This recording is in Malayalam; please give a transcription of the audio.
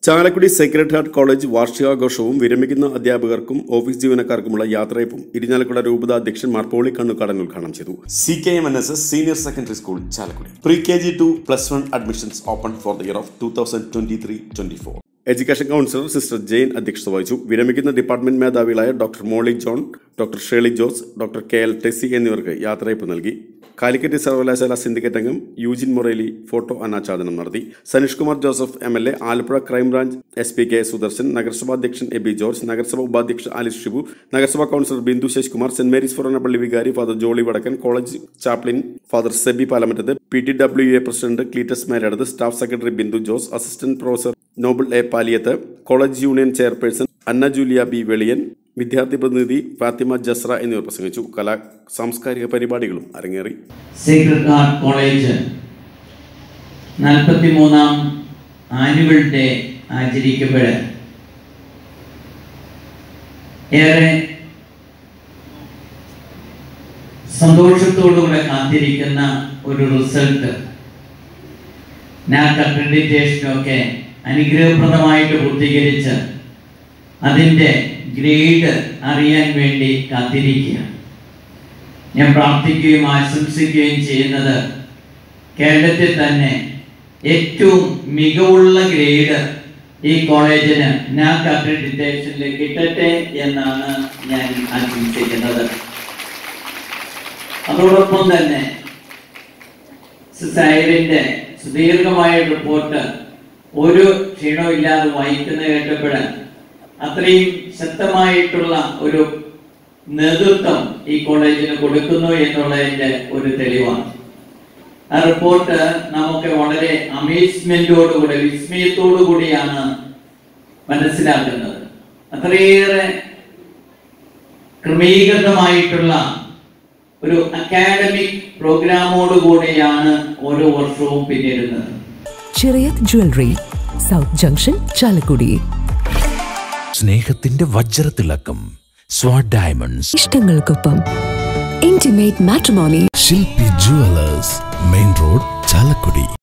ചാലക്കുടി സേക്രഡ് ഹാർട്ട് കോളേജ് വാർഷികാഘോഷവും വിരമിക്കുന്ന അധ്യാപകർക്കും ഓഫീസ് ജീവനക്കാർക്കുമുള്ള യാത്രയപ്പും ഇരിഞ്ഞാലക്കുട രൂപത അധ്യക്ഷൻ മാർ പോളി കണ്ണുകാടൻ ഉദ്ഘാടനം ചെയ്തു C K M N S S senior secondary school Chalakudy pre K G to plus one admissions open for the year of two thousand twenty three twenty four education counsellor sister Jane അധ്യക്ഷത വഹിച്ചു വിരമിക്കുന്ന ഡിപ്പാർട്ട്മെന്റ് മേധാവികളായ doctor Molly John doctor Shelly Jose doctor K L Tessy എന്നിവർക്ക് യാത്രയപ്പ് നൽകി കാലിക്കറ്റ് സർവകലാശാല സിൻഡിക്കേറ്റ് അംഗം യൂജിൻ മൊറേലി ഫോട്ടോ അനാച്ഛാദനം നടത്തി Saneesh Kumar Joseph M L A Alappuzha crime branch S P K Sudarshan നഗരസഭാ അധ്യക്ഷൻ എ ബി ജോർജ് നഗരസഭാ ഉപാധ്യക്ഷ ആലിസ് ഷിബു നഗരസഭാ councillor Bindu Sasi Kumar Saint Mary's ഫൊറോണപ്പള്ളി വികാരി father Jolly Vadakkan college chaplain father Seby Palamattath P T W A president Cletus Meradath staff secretary Bindu Jose assistant professor Noble A Paliyath college union chairperson Anna Julia B Veliyan വിദ്യാർത്ഥി പ്രതിനിധി ഫാത്തിമ ജസ്ര എന്നിവർ പ്രസംഗിച്ചു കലാ സാംസ്കാരിക പരിപാടികളും അരങ്ങേറി സീക്രട്ട് ഹാർട്ട് കോളേജ് നാൽപ്പത്തി മൂന്നാം ആനുവൽ ഡേ ആചരിക്കുമ്പോൾ ഏറെ സന്തോഷത്തോടുകൂടെ കാത്തിരിക്കുന്ന ഒരു റിസൾട്ട് നാക് അക്രഡിറ്റേഷനൊക്കെ അനുഗ്രഹപ്രദമായിട്ട് പൂർത്തീകരിച്ച് അതിൻ്റെ ഗ്രേഡ് അറിയാൻ വേണ്ടി കാത്തിരിക്കുക ഞാൻ പ്രാർത്ഥിക്കുകയും ആശംസിക്കുകയും ചെയ്യുന്നത് കേരളത്തിൽ തന്നെ ഏറ്റവും മികവുള്ള ഗ്രേഡ് ഈ കോളേജിന് നാക് അക്രഡിറ്റേഷനിൽ കിട്ടട്ടെ എന്നാണ് ഞാൻ ആശംസിക്കുന്നത് അതോടൊപ്പം തന്നെ സൈഡിന്റെ സുദീർഘമായ റിപ്പോർട്ട് ഒരു ക്ഷീണവും ഇല്ലാതെ വായിക്കുന്ന കേട്ടപ്പോൾ അത്രയും ശക്തമായിട്ടുള്ള ഒരു നേതൃത്വം ഈ കോളേജിന് കൊടുക്കുന്നു എന്നുള്ളതിന്റെ ഒരു തെളിവാണ് ആ റിപ്പോർട്ട് നമുക്ക് വളരെ അമേസ്മെന്റോടുകൂടി വിസ്മയത്തോടു കൂടിയാണ് മനസ്സിലാക്കുന്നത് അത്രയേറെ ക്രമീകൃതമായിട്ടുള്ള ഒരു അക്കാഡമിക് പ്രോഗ്രാമോടുകൂടിയാണ് ഓരോ വർഷവും പിന്നിടുന്നത് Chirayath jewellery south junction Chalakudy സ്നേഹത്തിന്റെ വജ്രത്തിളക്കം സ്വാഡ് ഡയമണ്ട്സ് ഇഷ്ടങ്ങൾക്കൊപ്പം intimate matrimony Shilpi jewellers main road Chalakudy